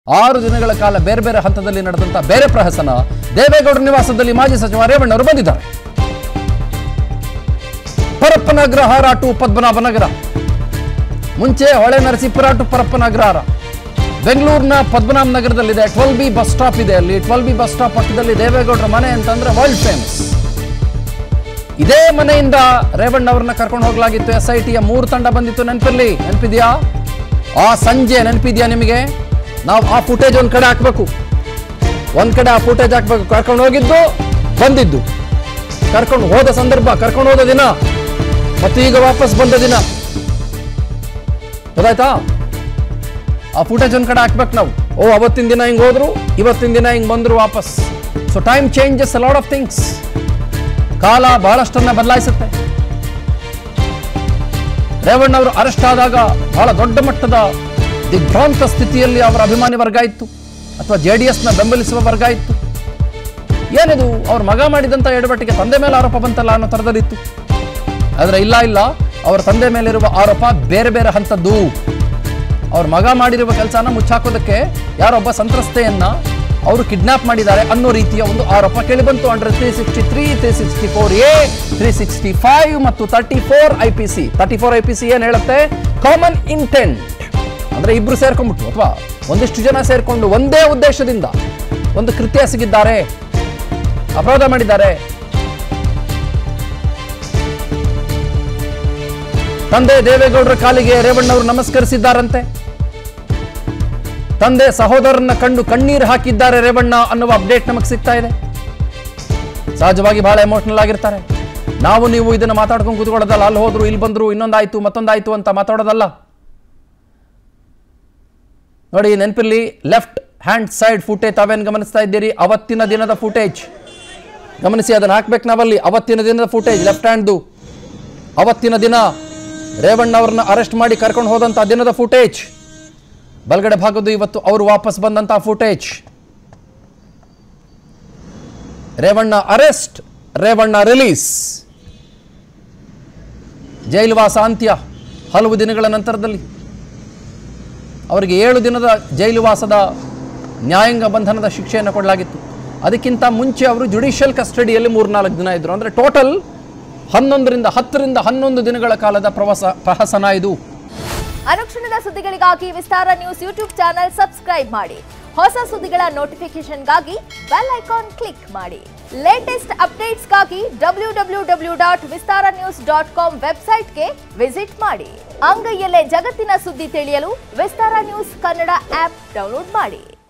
ಆರು ದಿನಗಳ ಕಾಲ ಬೇರೆ ಬೇರೆ ಹಂತದಲ್ಲಿ ನಡೆದಂತ ಬೇರೆ ಪ್ರಹಸನ ದೇವೇಗೌಡರ ನಿವಾಸದಲ್ಲಿ ಮಾಜಿ ಸಚಿವ ರೇವಣ್ಣವರು ಬಂದಿದ್ದಾರೆ ಪರಪ್ಪನಗರ ಹಾರಾಟು ಪದ್ಮನಾಭನಗರ ಮುಂಚೆ ಹೊಳೆ ನರಸೀಪುರ ಟು ಪರಪ್ಪನಗರ ಬೆಂಗಳೂರಿನ ಪದ್ಮನಾಭ ನಗರದಲ್ಲಿದೆ ಟ್ವೆಲ್ ಬಿ ಬಸ್ ಸ್ಟಾಪ್ ಇದೆ ಅಲ್ಲಿ ಟ್ವೆಲ್ ಬಿ ಬಸ್ ಸ್ಟಾಪ್ ಪಕ್ಕದಲ್ಲಿ ದೇವೇಗೌಡರ ಮನೆ ಅಂತಂದ್ರೆ ವರ್ಲ್ಡ್ ಫೇಮಸ್ ಇದೇ ಮನೆಯಿಂದ ರೇವಣ್ಣ ಅವ್ರನ್ನ ಕರ್ಕೊಂಡು ಹೋಗ್ಲಾಗಿತ್ತು ಎಸ್ ಐ ಟಿಯ ಮೂರು ತಂಡ ಬಂದಿತ್ತು ನೆನಪಿರ್ಲಿ ನೆನಪಿದ್ಯಾ ಆ ಸಂಜೆ ನೆನಪಿದ್ಯಾ ನಿಮಗೆ ನಾವು ಆ ಫುಟೇಜ್ ಒಂದ್ ಕಡೆ ಹಾಕ್ಬೇಕು ಒಂದ್ ಕಡೆ ಆ ಫುಟೇಜ್ ಹಾಕ್ಬೇಕು ಕರ್ಕೊಂಡು ಹೋಗಿದ್ದು ಬಂದಿದ್ದು ಕರ್ಕೊಂಡು ಹೋದ ಸಂದರ್ಭ ಕರ್ಕೊಂಡು ಹೋದ ದಿನ ಮತ್ತು ಈಗ ವಾಪಸ್ ಬಂದ ದಿನ ಗೊತ್ತಾಯ್ತಾ ಆ ಫುಟೇಜ್ ಒಂದ್ ಕಡೆ ಹಾಕ್ಬೇಕು ನಾವು ಓ ಅವತ್ತಿನ ದಿನ ಹಿಂಗ್ ಹೋದ್ರು ಇವತ್ತಿನ ದಿನ ಹಿಂಗ್ ಬಂದ್ರು ವಾಪಸ್ so time changes lot of things ಕಾಲ ಬಹಳಷ್ಟನ್ನ ಬದಲಾಯಿಸುತ್ತೆ ರೇವಣ್ಣ ಅವರು ಅರೆಸ್ಟ್ ಆದಾಗ ಬಹಳ ದೊಡ್ಡ ಮಟ್ಟದ ದಿಗ್ಭ್ರಾಂತ ಸ್ಥಿತಿಯಲ್ಲಿ ಅವರ ಅಭಿಮಾನಿ ವರ್ಗ ಇತ್ತು ಅಥವಾ ಜೆ ಡಿ ಎಸ್ನ ಬೆಂಬಲಿಸುವ ವರ್ಗ ಇತ್ತು ಏನಿದು ಅವ್ರ ಮಗ ಮಾಡಿದಂಥ ಎಡವಟ್ಟಿಗೆ ತಂದೆ ಮೇಲೆ ಆರೋಪ ಬಂತಲ್ಲ ಅನ್ನೋ ಥರದಲ್ಲಿತ್ತು ಆದರೆ ಇಲ್ಲ ಇಲ್ಲ ಅವರ ತಂದೆ ಮೇಲಿರುವ ಆರೋಪ ಬೇರೆ ಬೇರೆ ಹಂತದ್ದು ಅವ್ರ ಮಗ ಮಾಡಿರುವ ಕೆಲಸನ ಮುಚ್ಚಾಕೋದಕ್ಕೆ ಯಾರೊಬ್ಬ ಸಂತ್ರಸ್ತೆಯನ್ನ ಅವರು ಕಿಡ್ನಾಪ್ ಮಾಡಿದ್ದಾರೆ ಅನ್ನೋ ರೀತಿಯ ಒಂದು ಆರೋಪ ಕೇಳಿಬಂತು under three sixty three three sixty four A three sixty five ಮತ್ತು thirty four I P C thirty four I P C ಏನು ಹೇಳುತ್ತೆ ಕಾಮನ್ ಇಂಟೆಂಟ್ ಅಂದ್ರೆ ಇಬ್ರು ಸೇರ್ಕೊಂಡ್ಬಿಟ್ಟು ಅಥವಾ ಒಂದಿಷ್ಟು ಜನ ಸೇರ್ಕೊಂಡು ಒಂದೇ ಉದ್ದೇಶದಿಂದ ಒಂದು ಕೃತ್ಯ ಎಸಗಿದ್ದಾರೆ ಅಪರಾಧ ಮಾಡಿದ್ದಾರೆ ತಂದೆ ದೇವೇಗೌಡರ ಕಾಲಿಗೆ ರೇವಣ್ಣವರು ನಮಸ್ಕರಿಸಿದ್ದಾರಂತೆ ತಂದೆ ಸಹೋದರನ್ನ ಕಂಡು ಕಣ್ಣೀರು ಹಾಕಿದ್ದಾರೆ ರೇವಣ್ಣ ಅನ್ನುವ ಅಪ್ಡೇಟ್ ನಮಗೆ ಸಿಗ್ತಾ ಇದೆ ಸಹಜವಾಗಿ ಬಹಳ ಎಮೋಷನಲ್ ಆಗಿರ್ತಾರೆ ನಾವು ನೀವು ಇದನ್ನು ಮಾತಾಡ್ಕೊಂಡು ಕೂತ್ಕೊಳ್ಳೋದಲ್ಲ ಅಲ್ಲಿ ಹೋದ್ರು ಇಲ್ಲಿ ಬಂದ್ರು ಇನ್ನೊಂದಾಯ್ತು ಮತ್ತೊಂದಾಯ್ತು ಅಂತ ಮಾತಾಡೋದಲ್ಲ ನೋಡಿ ನೆನಪಿರ್ಲಿ ಲೆಫ್ಟ್ ಹ್ಯಾಂಡ್ ಸೈಡ್ ಫುಟೇಜ್ ತಾವೇನು ಗಮನಿಸ್ತಾ ಇದ್ದೀರಿ ಅವತ್ತಿನ ದಿನದ ಫುಟೇಜ್ ಗಮನಿಸಿ ಅದನ್ನು ಹಾಕ್ಬೇಕು ನಾವಲ್ಲಿ ಅವತ್ತಿನ ದಿನದ ಫುಟೇಜ್ ಲೆಫ್ಟ್ ಹ್ಯಾಂಡ್ದು ಅವತ್ತಿನ ದಿನ ರೇವಣ್ಣ ಅವ್ರನ್ನ ಅರೆಸ್ಟ್ ಮಾಡಿ ಕರ್ಕೊಂಡು ಹೋದಂಥ ದಿನದ ಫುಟೇಜ್ ಬಲಗಡೆ ಭಾಗದ್ದು ಇವತ್ತು ಅವರು ವಾಪಸ್ ಬಂದಂಥ footage Revanna arrest Revanna release ಜೈಲುವಾಸ ಅಂತ್ಯ ಹಲವು ದಿನಗಳ ನಂತರದಲ್ಲಿ ಅವರಿಗೆ ಏಳು ದಿನದ ಜೈಲುವಾಸದ ನ್ಯಾಯಾಂಗ ಬಂಧನದ ಶಿಕ್ಷೆಯನ್ನು ಕೊಡಲಾಗಿತ್ತು ಅದಕ್ಕಿಂತ ಮುಂಚೆ ಅವರು ಜುಡಿಷಿಯಲ್ ಕಸ್ಟಡಿಯಲ್ಲಿ ಮೂರ್ನಾಲ್ಕು ದಿನ ಇದ್ದರು ಅಂದರೆ ಟೋಟಲ್ ಹನ್ನೊಂದರಿಂದ ಹತ್ತರಿಂದ ಹನ್ನೊಂದು ದಿನಗಳ ಕಾಲದ ಪ್ರವಾಸ ಪ್ರಹಸನ ಇದು ಅನುಕ್ಷಣದ ಸುದ್ದಿಗಳಿಗಾಗಿ Vistara news YouTube channel subscribe ಮಾಡಿ ಹೊಸ ಸುದ್ದಿಗಳ ನೋಟಿಫಿಕೇಶನ್ಗಾಗಿ ಬೆಲ್ ಐಕಾನ್ ಕ್ಲಿಕ್ ಮಾಡಿ ಲೇಟೆಸ್ಟ್ ಅಪ್ಡೇಟ್ಸ್ಗಾಗಿ W W W dot Vistara news dot com ವೆಬ್ಸೈಟ್ಗೆ ವಿಸಿಟ್ ಮಾಡಿ ಅಂಗೈಯಲ್ಲೇ ಜಗತ್ತಿನ ಸುದ್ದಿ ತಿಳಿಯಲು Vistara news Kannada app download ಮಾಡಿ